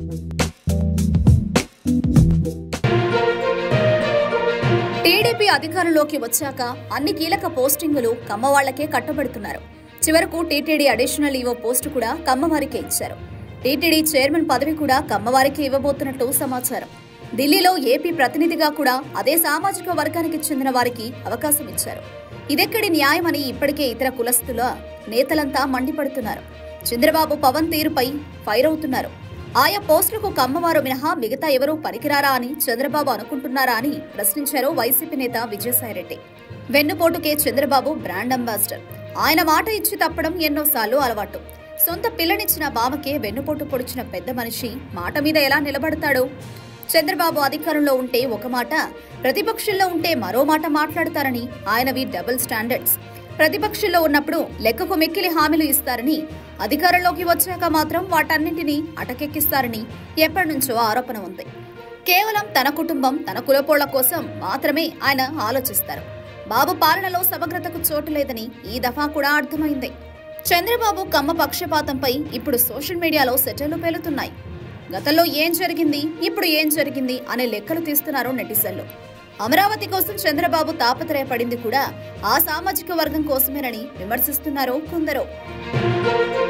TDP అధికారంలోకి వచ్చాక అన్ని కీలక పోస్టింగులు కమ్మవాళ్లకే కట్టబెడుతున్నారు చివరకు టీటీడీ అడిషనల్ ఈవో పోస్టు కూడా కమ్మవారికే ఇచ్చారు టీటీడీ చైర్మన్ పదవి కూడా కమ్మవారికి ఇవ్వబోతున్నట్టు సమాచారం ఢిల్లీలో ఏపీ ప్రతినిధిగా కూడా అదే సామాజిక వర్గానికి చెందిన వారికి అవకాశం ఇచ్చారు ఇదెక్కడి న్యాయమని ఇప్పటికే ఇతర కులస్తుల నేతలంతా మండిపడుతున్నారు చంద్రబాబు పవన్ తీరుపై ఫైర్ అవుతున్నారు ఆయా పోస్టులకు కమ్మవారు మినహా మిగతా ఎవరూ పనికిరారా అని చంద్రబాబు అనుకుంటున్నారా అని ప్రశ్నించారు వైసీపీ నేత విజయసాయిరెడ్డి వెన్నుపోటుకే చంద్రబాబు బ్రాండ్ అంబాసిడర్ ఆయన మాట ఇచ్చి తప్పడం ఎన్నోసార్లు అలవాటు సొంత పిల్లనిచ్చిన బావకే వెన్నుపోటు పొడిచిన పెద్ద మనిషి మాట మీద ఎలా నిలబడతాడు చంద్రబాబు అధికారంలో ఉంటే ఒక మాట ప్రతిపక్షంలో ఉంటే మరో మాట మాట్లాడతారని ఆయనవి డబుల్ స్టాండర్డ్స్ ప్రతిపక్షంలో ఉన్నప్పుడు లెక్కకు మెక్కిలి హామీలు ఇస్తారని అధికారంలోకి వచ్చాక మాత్రం వాటన్నింటినీ అటకెక్కిస్తారని ఎప్పటి నుంచో ఆరోపణ ఉంది కేవలం తన కుటుంబం తన కులపోళ్ల కోసం మాత్రమే ఆయన ఆలోచిస్తారు బాబు పాలనలో సమగ్రతకు చోటు లేదని ఈ దఫా కూడా అర్థమైంది చంద్రబాబు కమ్మ పక్షపాతంపై ఇప్పుడు సోషల్ మీడియాలో సెటర్లు పేలుతున్నాయి గతంలో ఏం జరిగింది ఇప్పుడు ఏం జరిగింది అనే లెక్కలు తీస్తున్నారు నెటిజన్లు అమరావతి కోసం చంద్రబాబు తాపత్రయపడింది కూడా ఆ సామాజిక వర్గం కోసమేనని విమర్శిస్తున్నారు కొందరు